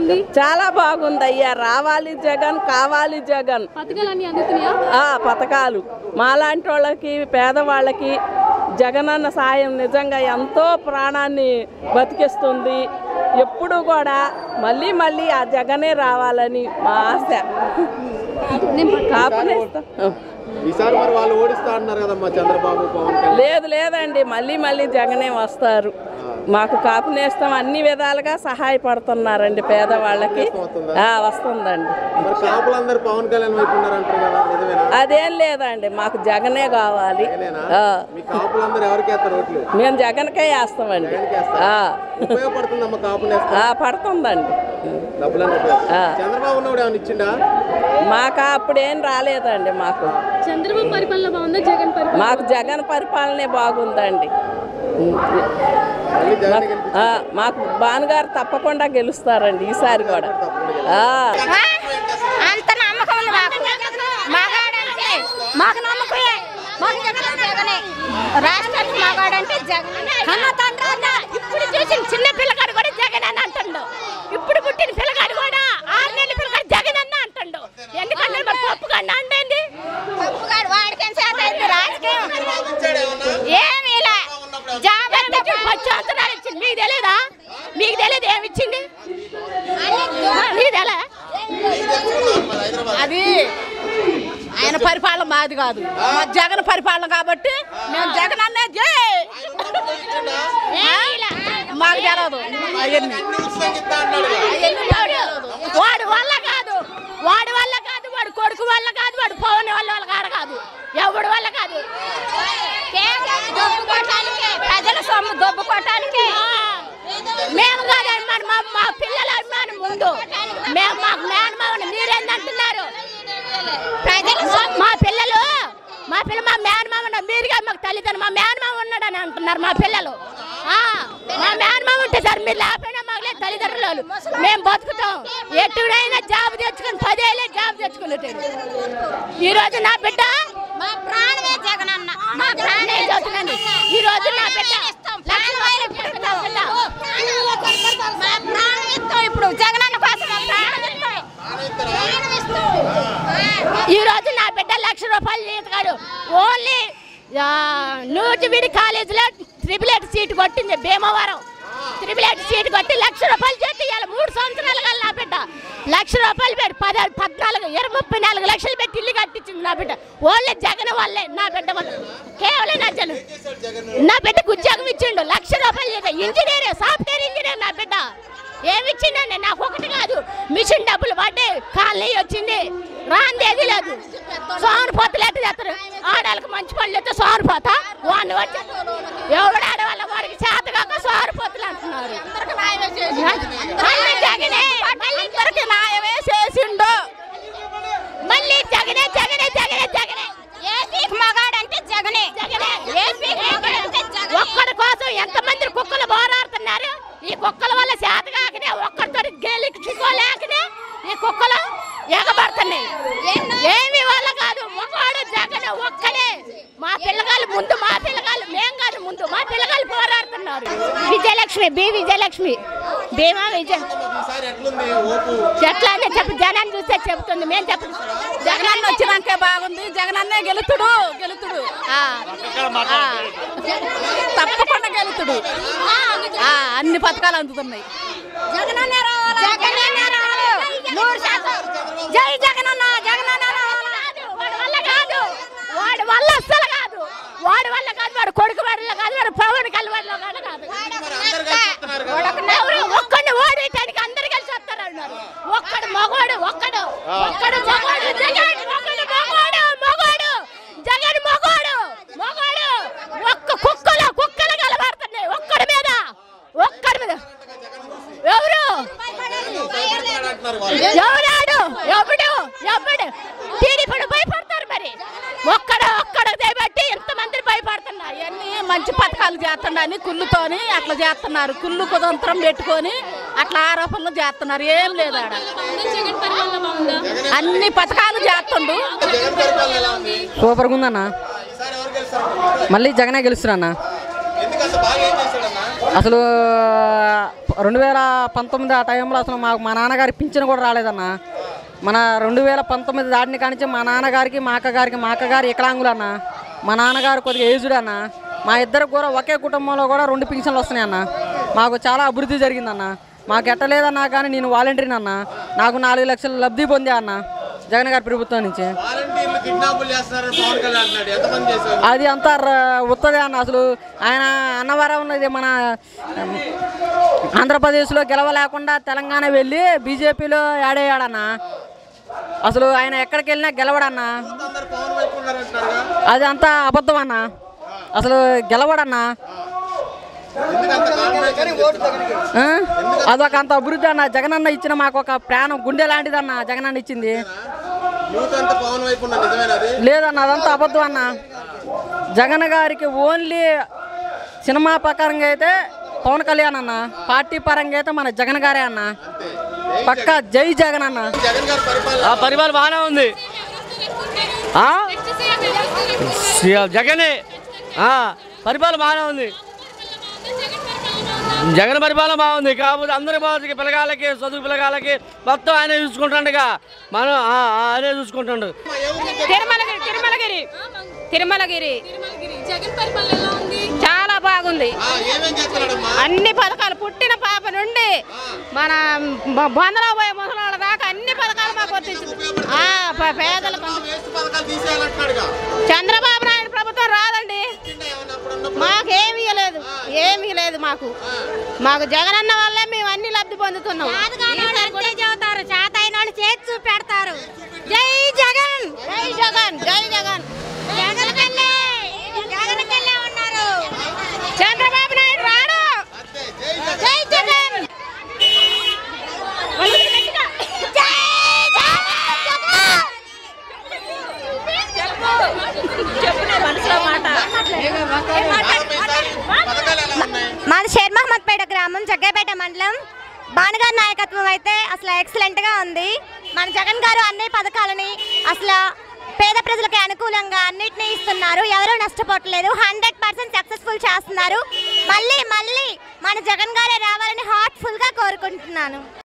ఉంది చాలా బాగుంది అయ్యా రావాలి జగన్ కావాలి జగన్ పథకాలన్నీ అందుతున్నాయా ఆ పథకాలు మాలాంటి వాళ్ళకి పేదవాళ్ళకి జగనన్న సాయం నిజంగా ఎంతో ప్రాణాన్ని బతికిస్తుంది ఎప్పుడు కూడా మళ్ళీ మళ్ళీ ఆ జగనే రావాలని మా ఆశ కాపునేస్తాం ఈసారి మరి వాళ్ళు ఓడిస్తా అంటున్నారు కదమ్మా చంద్రబాబు పవన్ కళ్యాణ్ లేదు లేదండి మళ్ళీ మళ్ళీ జగనే వస్తారు మాకు కాపు నేస్తం అన్ని విధాలుగా సహాయపడుతున్నారండి పేదవాళ్ళకి ఆ, వస్తుందండి మరి కాపులందరూ పవన్ కళ్యాణ్ వైపు ఉన్నారంటారు కదా నిజమేనా అదేం లేదండి మాకు జగనే కావాలి ఆ, మీ కాపులందరూ ఎవరికి వేస్తారు ఓట్లు మేము జగన్కే వేస్తామండి ఆ, ఉపయోగపడుతుందమ్మా కాపు నేస్తం ఆ, పడుతుందండి డబ్బులన్నీ ఉపయోగం. చంద్రబాబు ఉన్నప్పుడు ఏమైనా ఇచ్చిండా మాకు అప్పుడేం రాలేదండి మాకు చంద్రబాబు పరిపాలన బాగుందా జగన్ పరిపాలన మాకు జగన్ పరిపాలనే బాగుందండి మళ్ళీ జగన్ ఆ, మాకు భానుగారు తప్పకుండా గెలుస్తారండి ఈసారి కూడా ఆ. అంత నమ్మకం ఉంది మాకు మగాడంటే మాకు నమ్మకమే మాకు జగన్ జగనే రాష్ట్రానికి మగాడంటే జగన్ కన్న తండ్రి అన్న ఇప్పుడు చూసిన చిన్న పిల్లగాడు కూడా జగన్ అని అంటుండు ఇప్పుడు పుట్టిన పిల్లగాడు కూడా ఆరు నెలల పిల్లగాడు జగన్ అన్న అంటుండు ఎందుకంటే మరి పప్పు కన్నా అండి పప్పుగాడు వాడికి చేత అయింది రాజకీయం ఏమీ ఇలా జాబ్ అంటే పచ్చంతరాలు ఇచ్చింది మీకు తెలియదా మీకు తెలియదు ఏమి ఇచ్చింది మీకు తెలియదా అది ఆయన పరిపాలన మాది కాదు మా జగన్ పరిపాలన కాబట్టి మేము జగన్ అన్నే జై మాకు తెలవదు అవన్నీ వాడు వల్ల కాదు వాడి వల్ల కాదు వాడు కొడుకు వల్ల కాదు వాడు పవన్ వల్ల వల్ల కాదు కాదు ఎవడి వల్ల కాదు కేవలం దొబ్బుకోవటానికే ప్రజల సొమ్ము దొబ్బుకోవటానికే మేము కాదు అభిమానం మా మా పిల్లల అభిమానం ముందు మేము మాకు మేనమావని మీరేందంటున్నారు ప్రజల సొమ్ము మా పిల్లలు మా పిల్ల మా మేనమామ ఉన్నారు. మీరుగా మాకు తల్లిదండ్రులు మా మేనమామ ఉన్నాడని అంటున్నారు మా పిల్లలు ఆ, మా మేనమామ ఉంటే సార్ మీరు లేకపోయినా మాకు లేదు తల్లిదండ్రులు మేము బతుకుతాం ఎటుడైనా జాబ్ తెచ్చుకొని పదేళ్ళే జాబ్ తెచ్చుకునేటాడు ఈ రోజు నా బిడ్డ మా ప్రాణమే జగనన్న మా ప్రాణమే చదువుతున్నాను ఈ రోజు నా బిడ్డ లక్ష రూపాయలు పెడతాం బిడ్డ. మా ప్రాణం ఇస్తాం ఇప్పుడు జగనన్న కోసం మా ప్రాణం ఇస్తాం ప్రాణం ఇస్తాం. ఈ రోజు నా బిడ్డ లక్ష రూపాయలు జీతగాడు ఓన్లీ ఆ, నూజివీడి కాలేజీలో త్రిబుల్ ఎయిట్ సీట్ కొట్టింది భీమవరం త్రిబుల్ ఎయిట్ సీట్ కొట్టి లక్ష రూపాయలు చేతి ఇవాళ మూడు సంవత్సరాలు కాదు నా బిడ్డ లక్ష రూపాయలు పెట్టి పద పద్నాలుగు ఇరవై ముప్పై నాలుగు లక్షలు పెట్టి ఇల్లు కట్టించింది నా బిడ్డ ఓన్లీ జగన్ వల్లే నా బిడ్డ వల్ల కేవలం నా జనం నా బిడ్డకు ఉద్యోగం ఇచ్చిండు లక్ష రూపాయలు చేత ఇంజనీర్ సాఫ్ట్వేర్ ఇంజనీర్ నా బిడ్డ ఏమి ఇచ్చిండండి నాకు ఒకటి కాదు మిషన్ డబ్బులు పడ్డాయి కాలనీ వచ్చింది రాందేది లేదు సోమరిపోతలు ఎట్ట చేస్తారు ఆడాలకు మంచి పళ్ళు అయితే సోమరిపోత వాడిని వచ్చి ఎవడు ఆడవాళ్ళ వాడికి చేత కాక సోమరిపోతులు అంటున్నారు మళ్ళీ జగనే అందరికి న్యాయమే చేసిండు మళ్ళీ జగనే జగనే జగనే జగనే ఏపీకి మగాడంటే జగనే జగనే ఏపీకి మగాడంటే జగనే ఒక్కడి కోసం ఎంతమంది కుక్కలు పోరాడుతున్నారు ఈ కుక్కల వల్ల చేత కాకనే ఒక్కడితో గెలుచుకోలేకనే ఈ కుక్కలు ఎగబడుతున్నాయి ఏమి వల్ల కాదు ఒకవాడు జగన్ ఒక్కడే మా పిల్లగాళ్ళు ముందు మా పిల్లగాళ్ళు మేం కాదు ముందు మా పిల్లగాళ్ళు పోరాడుతున్నారు విజయలక్ష్మి బి విజయలక్ష్మి భీమా విజయ ఈసారి ఎట్లుంది ఓపు ఎట్లా అని చెప్పి జనాన్ని చూస్తే చెబుతుంది మేము చెప్పదు జగనన్న వచ్చినాకే బాగుంది జగనన్నే గెలుతుడు గెలుతుడు ఆ, ఆ. తప్పకుండా గెలుతుడు ఆ, అన్ని పథకాలు అందుతున్నాయి జగనన్నే రావాలి జగనన్నే రావాలి నూరు శాతం జై జగనన్న జగనన్న రావాలి వాడి వల్ల కాదు వాడి వల్ల అస్సలు కాదు వాడి వల్ల కాదు వాడు కొడుకు వల్ల కాదు వాడు పవన్ కళ్యాణ్ వల్ల కాదు ఎవరు ఒక్కడిని ఓడేయటానికి అందరు కలిసి వస్తారు అన్నారు ఒక్కడు మగవాడు ఒక్కడు ఒక్కడు మగవాడు జగన్ ఒక్కడు మగవాడు మగవాడు జగన్ మగవాడు మగవాడు ఒక్క కుక్కలు కుక్కలు కలబడుతున్నాయి ఒక్కడి మీద ఒక్కడి మీద ఎవరు ఎవరాడు ఎవడు ఎవడు టీడీపీ భయపడతారు మరి ఒక్కడ ఒక్కడ బట్టి ఎంతమంది భయపడుతున్నారు అవన్నీ మంచి పథకాలు చేస్తుండని కుళ్ళుతోని అట్లా చేస్తున్నారు కుళ్ళు కుతంత్రం పెట్టుకొని అట్లా ఆరోపణలు చేస్తున్నారు ఏం లేదు ఆడ జగన్ పరిపాలన బాగుందా అన్ని పథకాలు చేస్తుండు జగన్ పరిపాలన ఎలా ఉంది సూపర్గా ఉందన్న ఈసారి ఎవరు గెలుస్తారు మళ్ళీ జగనే గెలుస్తున్నా ఎందుకు అసలు బాగా ఏం చేశాడన్నా అసలు రెండు వేల పంతొమ్మిది ఆ టైంలో అసలు మాకు మా నాన్నగారికి పింఛన్ కూడా రాలేదన్న మన రెండు వేల పంతొమ్మిది దాటిని కానించి మా నాన్నగారికి మా అక్కగారికి మా అక్కగారు వికలాంగులు అన్న మా నాన్నగారు కొద్దిగా ఏజ్డ్ అన్న మా ఇద్దరికి కూడా ఒకే కుటుంబంలో కూడా రెండు పింఛన్లు వస్తున్నాయి అన్న మాకు చాలా అభివృద్ధి జరిగిందన్న మాకు ఎట్టలేదన్నా కానీ నేను వాలంటీర్ని అన్న నాకు నాలుగు లక్షల లబ్ధి పొందా అన్న జగన్ గారి ప్రభుత్వం నుంచి వాలంటీర్లు కిడ్నాపులు చేస్తున్నారని పవన్ కళ్యాణ్ అంటున్నాడు ఎంతమంది చేశారు అది అంతా ర- ఉత్తదే అన్న అసలు ఆయన అన్నవరం ఇది మన ఉమ్, ఆంధ్రప్రదేశ్లో గెలవలేకుండా తెలంగాణ వెళ్ళి బీజేపీలో యాడయ్యాడన్న అసలు ఆయన ఎక్కడికి వెళ్ళినా గెలవడన్నా అందరు పవన్ వైపు ఉన్నారంటున్నారుగా అది అంతా అబద్ధం అన్న అసలు గెలవడన్నా ఎందుకంత కాన్ఫిడెన్స్ ఆ? అదొక అంత అభివృద్ధి అన్న జగనన్న ఇచ్చిన మాకు ఒక ప్రాణం గుండె లాంటిదన్న జగనన్న ఇచ్చింది యూత్ అంతా పవన్ వైపు ఉన్నారు నిజమేనది లేదన్న అదంతా అబద్ధం అన్న జగన్ గారికి ఓన్లీ సినిమా ప్రకారంగా అయితే పవన్ కళ్యాణ్ అన్న పార్టీ పరంగా అయితే మన జగన్ గారే అన్న పక్క జై జగన్ అన్న జగన్ గారి పరిపాలన ఆ పరిపాలన బాగానే ఉంది ఆ? సీఎం జగనే ఆ, పరిపాలన బాగానే ఉంది జగన్ పరిపాలన బాగుంది కాకపోతే అందరి బాగుంది పిల్లగాళ్ళకి చదువు పిల్లగాళ్ళకి మొత్తం ఆయనే చూసుకుంటాడుగా మనం ఆ, ఆ, ఆయనే చూసుకుంటాడు తిరుమలగిరి తిరుమలగిరి తిరుమలగిరి తిరుమలగిరి జగన్ పరిపాలన ఎలా ఉంది చాలా బాగుంది ఆ, ఏమేం చేస్తున్నాడమ్మా అన్ని పథకాలు పుట్టిన పాప నుండి మన బంధలో పోయే ముసలాళ్ళ దాకా అన్ని పథకాలు మాకు వర్తించింది ఆ, ప- పేదలకు అంద- వేస్ట్ పథకాలు తీసేయాలంటున్నాడుగా చంద్రబాబు నాయుడు ప్రభుత్వం రాదండి ఏమన్నా అప్పుడు ఉన్నప్పుడు మాకేమీ లేదు ఏమీ లేదు మాకు మాకు జగనన్న వల్లే మేము అన్ని లబ్ధి పొందుతున్నాం చదువుతారు చేత అయిన వాళ్ళు చేతి చూపెడతారు జై జగన్ జై జగన్ జై జగన్ ఉన్నారు చంద్రబాబు నాయుడు రాడు జై జగన్ జై పథకాలు ఎలా ఉన్నాయి మాది షేర్ మహమ్మద్పేట గ్రామం జగ్గైపేట మండలం బాణగారి నాయకత్వం అయితే అసలు ఎక్సలెంట్గా ఉంది మన జగన్ గారు అన్ని పథకాలని అసలు పేద ప్రజలకి అనుకూలంగా అన్నిటినీ ఇస్తున్నారు ఎవరూ నష్టపోవట్లేదు హండ్రెడ్ పర్సెంట్ సక్సెస్ఫుల్ చేస్తున్నారు మళ్ళీ మళ్ళీ మన జగన్ గారే రావాలని హార్ట్ఫుల్గా కోరుకుంటున్నాను